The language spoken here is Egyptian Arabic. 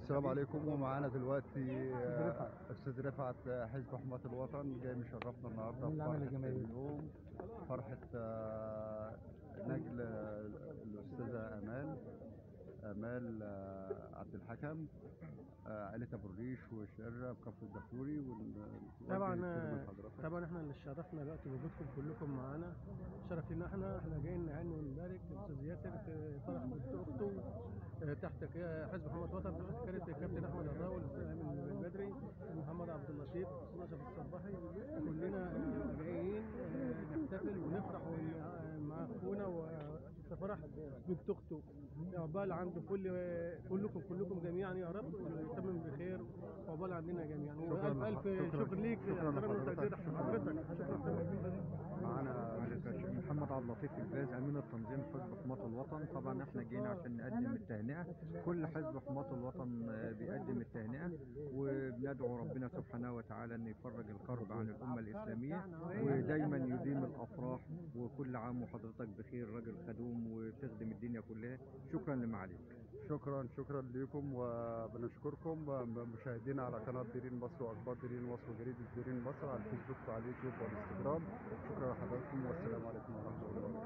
السلام عليكم ومعانا دلوقتي آه، استاذ رفعت آه، حزب حماة الوطن جاي مشرفنا النهارده في العمل فرحة الجماهيري. اليوم فرحة آه، نجل آه، الأستاذة آمال آمال آه، عبد الحكم آه، عائلة أبو الريش وشرة بكفر الدخوري وال- طبعا والوجه كده من حضرتك. طبعا احنا اللي شرفنا دلوقتي بوجودكم كلكم معانا شرف لنا احنا احنا جايين نهني ونبارك الاستاذ ياسر في فرح بنت اخته اه، تحت ك- حزب محمد وطن كانت الكابتن احمد الراوي الاستاذ امين البدري محمد عبد اللطيف الاستاذ اشرف الصباحي كلنا اه، جايين اه، نحتفل ونفرح ون- اه، مع اخونا وفي فرح بنت اخته عقبال عند كل كلكم كلكم جميعا يا رب ويتمم بخير وعقبال عندنا جميعا شكراً والف لح- الف شكراً- شكر ليك شكراً احترام لحضرتك. وتقدير حضرتك شكرا معانا الشيخ محمد عبد اللطيف الباز امين التنظيم حزب حماة الوطن طبعا احنا جينا عشان نقدم التهنئه كل حزب حماة الوطن آه، بيقدم التهنئه وبندعو ربنا سبحانه وتعالى ان يفرج الكرب عن الامه الاسلاميه ودايما يديم الافراح وكل عام وحضرتك بخير راجل خدوم وتخدم الدنيا كلها شكرا لمعاليك شكرا شكرا لكم وبنشكركم مشاهدينا على قناه ديرين مصر واخبار ديرين مصر وجريده ديرين مصر على الفيسبوك وعلى اليوتيوب والانستجرام شكرا لحضراتكم والسلام عليكم ورحمه الله